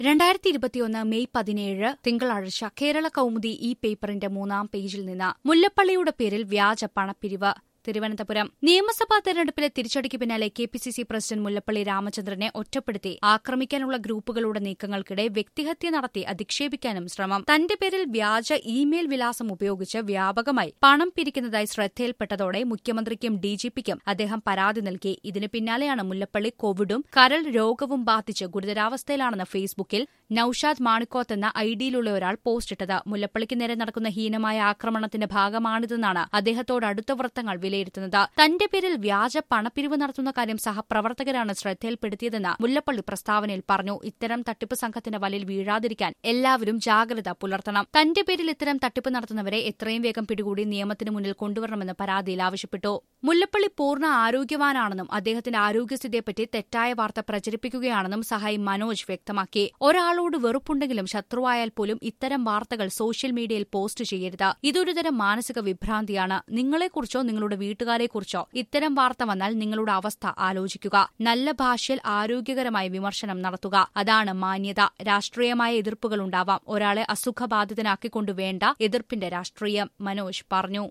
രണ്ടായിരത്തി ഇരുപത്തിയൊന്ന് മെയ് പതിനേഴ് തിങ്കളാഴ്ച കേരള കൗമുദി ഈ പേപ്പറിന്റെ മൂന്നാം പേജിൽ നിന്ന് മുല്ലപ്പള്ളിയുടെ പേരിൽ വ്യാജ പണപ്പിരിവ് തിരുവനന്തപുരം നിയമസഭാ തെരഞ്ഞെടുപ്പിലെ തിരിച്ചടിക്ക് പിന്നാലെ K P C C president Mullappally രാമചന്ദ്രനെ ഒറ്റപ്പെടുത്തി ആക്രമിക്കാനുള്ള ഗ്രൂപ്പുകളുടെ നീക്കങ്ങൾക്കിടെ വ്യക്തിഹത്യ നടത്തി അധിക്ഷേപിക്കാനും ശ്രമം തന്റെ പേരിൽ വ്യാജ ഇമെയിൽ വിലാസം ഉപയോഗിച്ച് വ്യാപകമായി പണം പിരിക്കുന്നതായി ശ്രദ്ധയിൽപ്പെട്ടതോടെ മുഖ്യമന്ത്രിക്കും ഡിജിപിക്കും അദ്ദേഹം പരാതി നൽകി ഇതിന് പിന്നാലെയാണ് മുല്ലപ്പള്ളി കോവിഡും കരൾ രോഗവും ബാധിച്ച് ഗുരുതരാവസ്ഥയിലാണെന്ന് ഫേസ്ബുക്കിൽ നൌഷാദ് മാണിക്കോത്ത് എന്ന ഐഡിയിലുള്ള ഒരാൾ പോസ്റ്റിട്ടത് മുല്ലപ്പള്ളിക്ക് നേരെ നടക്കുന്ന ഹീനമായ ആക്രമണത്തിന്റെ ഭാഗമാണിതെന്നാണ് അദ്ദേഹത്തോട് അടുത്ത വൃത്തങ്ങൾ വിലയിരുത്തുന്നത് തന്റെ പേരിൽ വ്യാജ പണപ്പിരിവ് നടത്തുന്ന കാര്യം സഹപ്രവർത്തകരാണ് ശ്രദ്ധയിൽപ്പെടുത്തിയതെന്ന് മുല്ലപ്പള്ളി പ്രസ്താവനയിൽ പറഞ്ഞു ഇത്തരം തട്ടിപ്പ് സംഘത്തിന്റെ വലയിൽ വീഴാതിരിക്കാൻ എല്ലാവരും ജാഗ്രത പുലർത്തണം തന്റെ പേരിൽ ഇത്തരം തട്ടിപ്പ് നടത്തുന്നവരെ എത്രയും വേഗം പിടികൂടി നിയമത്തിന് മുന്നിൽ കൊണ്ടുവരണമെന്ന് പരാതിയിൽ ആവശ്യപ്പെട്ടു മുല്ലപ്പള്ളി പൂർണ്ണ ആരോഗ്യവാനാണെന്നും അദ്ദേഹത്തിന്റെ ആരോഗ്യസ്ഥിതിയെപ്പറ്റി തെറ്റായ വാർത്ത പ്രചരിപ്പിക്കുകയാണെന്നും സഹായി മനോജ് വ്യക്തമാക്കി ഒരാളോട് വെറുപ്പുണ്ടെങ്കിലും ശത്രുവായാൽ പോലും ഇത്തരം വാർത്തകൾ സോഷ്യൽ മീഡിയയിൽ പോസ്റ്റ് ചെയ്യരുത് ഇതൊരുതരം മാനസിക വിഭ്രാന്തിയാണ് നിങ്ങളെക്കുറിച്ചോ നിങ്ങളുടെ വീട്ടുകാരെക്കുറിച്ചോ ഇത്തരം വാർത്ത വന്നാൽ നിങ്ങളുടെ അവസ്ഥ ആലോചിക്കുക നല്ല ഭാഷയിൽ ആരോഗ്യകരമായ വിമർശനം നടത്തുക അതാണ് മാന്യത രാഷ്ട്രീയമായ എതിർപ്പുകൾ ഉണ്ടാവാം ഒരാളെ അസുഖബാധിതനാക്കിക്കൊണ്ടു വേണ്ട എതിർപ്പിന്റെ രാഷ്ട്രീയം മനോജ് പറഞ്ഞു